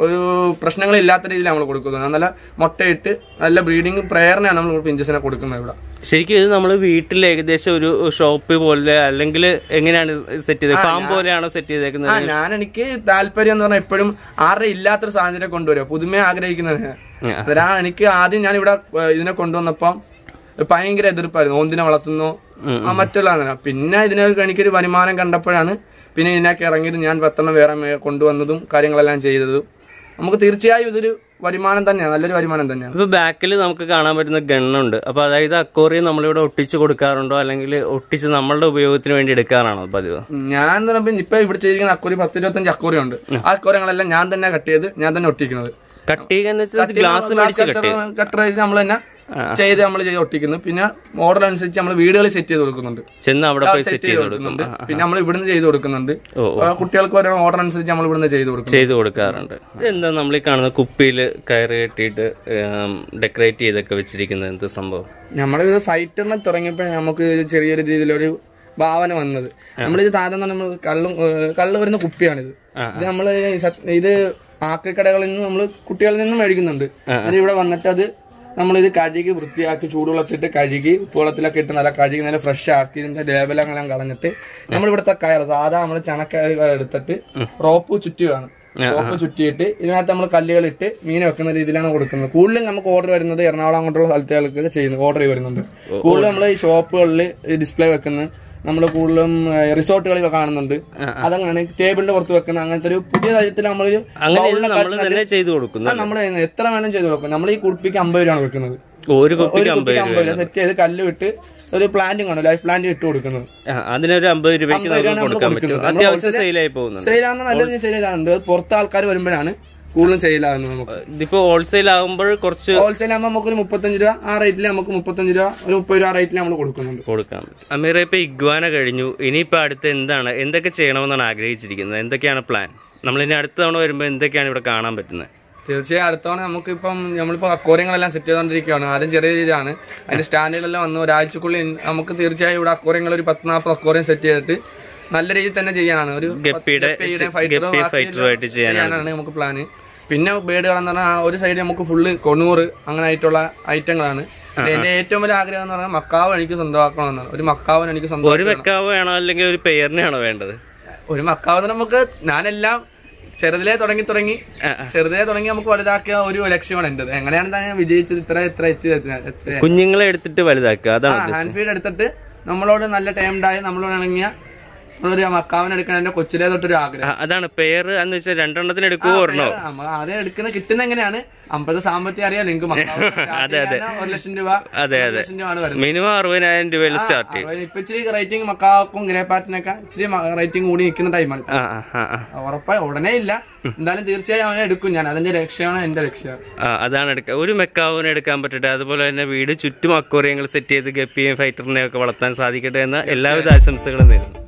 ഒരു പ്രശ്നങ്ങളില്ലാത്ത രീതിയിൽ നമ്മൾ കൊടുക്കുന്നത് നല്ല മുട്ടയിട്ട് നല്ല ബ്രീഡിങ് പ്രേയറിനാണ് നമ്മൾ പിഞ്ചസിനെ കൊടുക്കുന്നത് ഇവിടെ ശരിക്കും ഇത് നമ്മൾ വീട്ടിൽ ഏകദേശം ഒരു ഷോപ്പ് പോലെ അല്ലെങ്കിൽ എങ്ങനെയാണ് സെറ്റ് ചെയ്തത് ഫാം പോലെയാണോ സെറ്റ് ആ ചെയ്തേക്കുന്നത് ഞാൻ എനിക്ക് താല്പര്യം എന്ന് പറഞ്ഞാൽ എപ്പോഴും ആരുടെ ഇല്ലാത്തൊരു സാഹചര്യം കൊണ്ടുവരിക പുതുമയെ ആഗ്രഹിക്കുന്നത് ഞാൻ. ആ. അന്നേരം ആ എനിക്ക് ആദ്യം ഞാൻ ഇവിടെ ഇതിനെ കൊണ്ടുവന്നപ്പം ഭയങ്കര എതിർപ്പായിരുന്നു ഓന്തിനെ വളർത്തുന്നു ആ, മറ്റുള്ള അങ്ങനെ. പിന്നെ ഇതിനെ എനിക്കൊരു വരുമാനം കണ്ടപ്പോഴാണ് പിന്നെ ഇതിനൊക്കെ ഇറങ്ങിയത് ഞാൻ പത്തെണ്ണം വേറെ മേ- കൊണ്ടുവന്നതും കാര്യങ്ങളെല്ലാം ചെയ്തതും നമുക്ക് തീർച്ചയായും ഇതൊരു വരുമാനം തന്നെയാണ് നല്ലൊരു വരുമാനം തന്നെയാണ് ഇപ്പൊ ബാക്കിൽ നമുക്ക് കാണാൻ പറ്റുന്ന ഗണ്ണുണ്ട് അപ്പൊ അതായത് അക്കോറിയം നമ്മളിവിടെ ഒട്ടിച്ച് കൊടുക്കാറുണ്ടോ അല്ലെങ്കിൽ ഒട്ടിച്ച് നമ്മളുടെ ഉപയോഗത്തിന് വേണ്ടി എടുക്കാറാണോ പതിവ് ഞാൻ എന്ന് പറയുമ്പോൾ ഇപ്പൊ ഇവിടെ ചെയ്തിരിക്കുന്ന അക്കോറി പത്ത് ഇരുപത്തഞ്ച് അക്കോറി ഉണ്ട് ആ അക്കോറിയങ്ങളെല്ലാം ഞാൻ തന്നെ കട്ട് ചെയ്ത് ഞാൻ തന്നെ ഒട്ടിക്കുന്നത് കട്ട് ചെയ്യുക എന്ന് വെച്ചാൽ ഗ്ലാസ് മേടിച്ച് കട്ട് ചെയ്യും കട്ടർ നമ്മൾ തന്നെ ചെയ്ത് നമ്മൾ ചെയ്ത് ഒട്ടിക്കുന്നു പിന്നെ ഓർഡർ അനുസരിച്ച് നമ്മൾ വീടുകളിൽ സെറ്റ് ചെയ്ത് കൊടുക്കുന്നുണ്ട് ചെന്ന് അവിടെ പോയി സെറ്റ് സെറ്റ് ചെയ്ത് ചെയ്ത് കൊടുക്കും കൊടുക്കുന്നുണ്ട് പിന്നെ നമ്മൾ ഇവിടുന്ന് ചെയ്ത് കൊടുക്കുന്നുണ്ട് ഓ, ആ, കുട്ടികൾക്ക് ഓരോ ഓർഡർ അനുസരിച്ച് നമ്മൾ ഇവിടുന്ന് ചെയ്ത് കൊടുക്കും ചെയ്ത് കൊടുക്കാറുണ്ട് എന്താ നമ്മൾ ഈ കാണുന്ന കുപ്പിയിൽ കയറ് കെട്ടിയിട്ട് ഡെക്കറേറ്റ് ചെയ്തൊക്കെ വെച്ചിരിക്കുന്നത് എന്ത് സംഭവം നമ്മളിത് ഫൈറ്ററിനെ തുടങ്ങിയപ്പോൾ നമുക്ക് ഒരു ചെറിയൊരു രീതിയിലൊരു ഭാവന വന്നത് നമ്മളിത് സാധാരണ നമ്മൾ കള്ളും ഏഹ്, കള്ള് വരുന്ന കുപ്പിയാണിത് ഇത് നമ്മൾ ഇത് ആക്രിക്കടകളിൽ നിന്ന് നമ്മൾ കുട്ടികളിൽ നിന്നും മേടിക്കുന്നുണ്ട് അത് ഇവിടെ വന്നിട്ട് അത് നമ്മളിത് കഴുകി വൃത്തിയാക്കി ചൂടുവെള്ളത്തിട്ട് കഴുകി ഉപ്പുവെള്ളത്തിലൊക്കെ ഇട്ട് നല്ല കഴുകി നല്ല ഫ്രഷ് ആക്കി ഇതിന്റെ ലേബലെല്ലാം കളഞ്ഞിട്ട് നമ്മൾ ഇവിടുത്തെ കയർ സാധാ നമ്മൾ ചണക്കയർ എടുത്തിട്ട് റോപ്പ് ചുറ്റുകയാണ് റോപ്പ് ചുറ്റിയിട്ട് ഇതിനകത്ത് നമ്മൾ കല്ലുകളിട്ട് മീൻ വെക്കുന്ന രീതിയിലാണ് കൊടുക്കുന്നത് കൂടുതലും നമുക്ക് ഓർഡർ വരുന്നത് എറണാകുളം അങ്ങോട്ടുള്ള സ്ഥലത്തുകൾക്ക് ചെയ്യുന്നത് ഓർഡർ വരുന്നുണ്ട് കൂടുതലും നമ്മൾ ഈ ഷോപ്പുകളിൽ ഡിസ്പ്ലേ വെക്കുന്ന നമ്മൾ കൂടുതലും റിസോർട്ടുകളിൽ കാണുന്നുണ്ട് അതങ്ങനെ ടേബിളിന്റെ പുറത്ത് വെക്കുന്ന അങ്ങനത്തെ ഒരു പുതിയ തരത്തിൽ നമ്മളൊരു അങ്ങനെ ഇത് നമ്മൾ തന്നെ ചെയ്തു കൊടുക്കുന്നു നമ്മൾ എത്ര വേണം ചെയ്ത് കൊടുക്കും നമ്മൾ ഈ കുപ്പിക്ക് അമ്പത് രൂപയാണ് വെക്കുന്നത് ഒരു ഒരു കുപ്പിക്ക് അമ്പത് കുപ്പിക്ക് അമ്പത് രൂപ സെറ്റ് ചെയ്ത് കല്ല് വിട്ട് ഒരു പ്ലാന്റും കാണും ലൈഫ് പ്ലാന്റ് ഇട്ട് കൊടുക്കുന്നത് ആ, അതിനൊരു അമ്പത് രൂപയ്ക്ക് അമ്പത് നമുക്ക് രൂപയാണ് കൊടുക്കാൻ നമ്മൾ പറ്റും കൊടുക്കുന്നത്. അത്യാവശ്യം നമ്മൾ സെയിലായി പോകുന്നുണ്ട് സെയിലാകുന്ന നല്ല രീതിയിൽ സെയിലാകുന്നുണ്ട് പുറത്തെ ആൾക്കാർ വരുമ്പോഴാണ് കൂടുതലും സെയിലാകുന്നത് നമുക്ക് ഇതിപ്പോ ഹോൾസെയിൽ ആകുമ്പോൾ കുറച്ച് ഹോൾസെയിൽ ആകുമ്പോൾ നമുക്ക് ഒരു മുപ്പത്തഞ്ച് രൂപ ആ റേറ്റിൽ നമുക്ക് മുപ്പത്തഞ്ച് രൂപ ഒരു മുപ്പത് രൂപ റേറ്റിൽ നമ്മൾ കൊടുക്കുന്നുണ്ട് കൊടുക്കാം അമീറ ഇപ്പൊ ഇഗ്വാന കഴിഞ്ഞു ഇനിയിപ്പോ അടുത്ത് എന്താണ് എന്തൊക്കെ ചെയ്യണമെന്നാണ് ആഗ്രഹിച്ചിരിക്കുന്നത് എന്തൊക്കെയാണ് പ്ലാൻ നമ്മൾ ഇനി അടുത്ത തവണ വരുമ്പോൾ എന്തൊക്കെയാണ് ഇവിടെ കാണാൻ പറ്റുന്നത് തീർച്ചയായും അടുത്തവണ നമുക്കിപ്പം നമ്മളിപ്പോൾ അക്വോറിയങ്ങളെല്ലാം സെറ്റ് ചെയ്തുകൊണ്ടിരിക്കുകയാണ് ആദ്യം ചെറിയ രീതിയിലാണ് അതിന്റെ സ്റ്റാൻഡുകളെല്ലാം വന്ന് ഒരാഴ്ചക്കുള്ളിൽ നമുക്ക് തീർച്ചയായും ഇവിടെ അക്വോറിയങ്ങൾ ഒരു പത്ത് നാൽപ്പത് അക്വോറിയം സെറ്റ് ചെയ്തിട്ട് നല്ല രീതിയിൽ തന്നെ ചെയ്യാനാണ് ഒരു ഗപ്പിയുടെ ഗപ്പിയുടെ ചെ- ഫൈറ്ററും ഗപ്പി ബാക്കി ഫൈറ്ററുമായിട്ട് ചെയ്യാനാണ് ചെയ്യാനാണ് നമുക്ക് പ്ലാന് പിന്നെ ബേഡുകളെന്ന് പറഞ്ഞാൽ ആ ഒരു സൈഡ് നമുക്ക് ഫുള്ള് കൊണ്ണൂറ് അങ്ങനെ ആയിട്ടുള്ള ഐറ്റങ്ങളാണ് എന്റെ ഏറ്റവും വലിയ ആഗ്രഹം എന്ന് പറഞ്ഞാൽ മക്കാവ് എനിക്ക് സ്വന്തമാക്കണമെന്നാണ് ഒരു മക്കാവൻ എനിക്ക് സ്വന്തം ഒരു വെക്കാവോ ആണോ അല്ലെങ്കിൽ ഒരു പെയറിനെയാണോ വേണ്ടത് ഒരു മക്കാവ് നമുക്ക് ഞാനെല്ലാം ചെറുതിലേ തുടങ്ങി തുടങ്ങി ആ, ചെറുതിലേ തുടങ്ങി നമുക്ക് വലുതാക്കിയ ഒരു ലക്ഷ്യമാണ് എന്റേത് എങ്ങനെയാണ് താൻ ഞാൻ വിജയിച്ചത് ഇത്ര ഇത്ര എത്തി കുഞ്ഞുങ്ങളെ എടുത്തിട്ട് വലുതാക്കുക അതാണ് ഹാൻഡ് ഫീഡ് എടുത്തിട്ട് നമ്മളോട് നല്ല ടൈംഡായി നമ്മളോട് ഇണങ്ങിയ ഒരു മക്കാവിന് എടുക്കണം എന്റെ കൊച്ചിലേ തൊട്ടൊരു ആഗ്രഹം ആ, അതാണ് പെയർ എന്ന് വെച്ചാൽ രണ്ടെണ്ണത്തിന് എടുക്കുവോ ഒരെണ്ണോ നമ്മൾ ആദ്യം എടുക്കുന്ന കിട്ടുന്ന എങ്ങനെയാണ് അമ്പത് സാമ്പത്തികം അറിയാം നിങ്ങൾക്ക് മക്കാവ് start ചെയ്യാൻ ഒരു ലക്ഷം രൂപ അതെ, ഒരു ലക്ഷം രൂപയാണ് വരുന്നത് മിനിമം അറുപതിനായിരം രൂപയിൽ സ്റ്റാർട്ട് ചെയ്യും അപ്പൊ ഇപ്പൊ ഇച്ചിരി റേറ്റിംഗ് മക്കാക്കും ഗ്രേ പാറ്റിനൊക്കെ ഇച്ചിരി റേറ്റിംഗ് കൂടി നിൽക്കുന്ന ടൈമാണ് ആ ആ ആ, ആ ഉറപ്പായി ഉടനെ ഇല്ല എന്തായാലും തീർച്ചയായും അവനെ എടുക്കും ഞാൻ അതിന്റെ ലക്ഷ്യമാണ് എന്റെ ലക്ഷ്യം ആ, അതാണ് എടുക്കുക ഒരു മെക്കാവിനെ എടുക്കാൻ പറ്റട്ടെ അതുപോലെ തന്നെ വീട് ചുറ്റും അക്വറിയങ്ങൾ സെറ്റ് ചെയ്ത് ഗപ്പിയും ഫൈറ്ററിനെയും ഒക്കെ വളർത്താൻ സാധിക്കട്ടെ എന്ന എല്ലാവിധ ആശംസകളും നേരുന്നു